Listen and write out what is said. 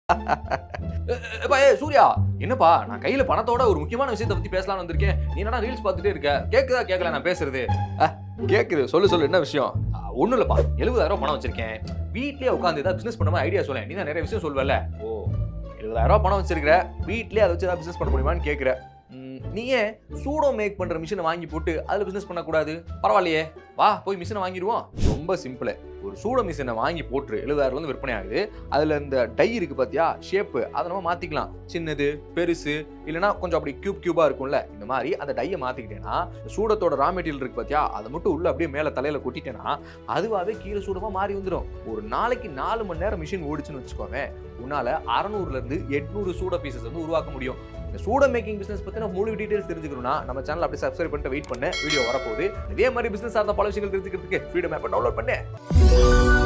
ஏப்பா ஏ சூர்யா என்னப்பா நான் கையில பணத்தோட ஒரு முக்கியமான விஷயத்தை பத்தி பேசலாம்னு வந்திருக்கேன் நீ என்னடா ரீல்ஸ் பார்த்துட்டே இருக்க கேக்குதா கேட்கல நான் பேசுறது அஹ், கேக்குது சொல்லு சொல்லு என்ன விஷயம் அஹ், ஒண்ணும் இல்லப்பா எழுபதாயிரம் பணம் வச்சிருக்கேன் வீட்லயே உட்காந்து ஏதாவது பிசினஸ் பண்ண மாதிரி ஐடியா சொல்லேன் நீ தான் நிறைய விஷயம் சொல்வல ஓ எழுபதாயிரம் ரூபாய் பணம் வச்சிருக்கிற வீட்லயே அதை வச்சு ஏதாவது பிசினஸ் பண்ண முடியுமான்னு கேக்குற ம், நீ ஏன் சூடோ மேக் பண்ற மிஷினை வாங்கி போட்டு அதுல பிசினஸ் பண்ணக்கூடாது பரவாயில்லையே வா போய் மிஷினை வாங்கிடுவோம் ரொம்ப சிம்பிள் ஒரு சூட மிஷினை வாங்கி போட்டு எழுபதாயிரம் வந்து விற்பனை ஆகுது அதுல இந்த டை இருக்கு பாத்தியா ஷேப்பு அதை நம்ம மாத்திக்கலாம் சின்னது பெருசு இல்லைன்னா கொஞ்சம் அப்படி கியூப் கியூபா இருக்கும்ல இந்த மாதிரி அந்த டையை மாத்திக்கிட்டேன்னா சூடத்தோட ரா மெட்டீரியல் இருக்கு பாத்தியா அதை மட்டும் உள்ள அப்படியே மேல தலையில கொட்டிட்டேன்னா அதுவாகவே கீழே சூடமா மாறி வந்துடும் ஒரு நாளைக்கு நாலு மணி நேரம் மிஷின் ஓடிச்சுன்னு வச்சுக்கோங்க உன்னால அறநூறுல இருந்து எட்நூறு சூட பீசஸ் வந்து உருவாக்க முடியும் இந்த சூட மேக்கிங் பிசினஸ் பத்தின முழு டீடைல்ஸ் தெரிஞ்சுக்கணும்னா நம்ம சேனல் அப்படியே சப்ஸ்கிரைப் பண்ணிட்டு வெயிட் பண்ண வீடியோ வரப்போகுது இதே மாதிரி பிசினஸ் சார்ந்த பல விஷயங்கள் தெரிஞ்சுக்கிறதுக்கு ஃப்ரீடம் ஆப்பை டவுன்லோட் பண்ணு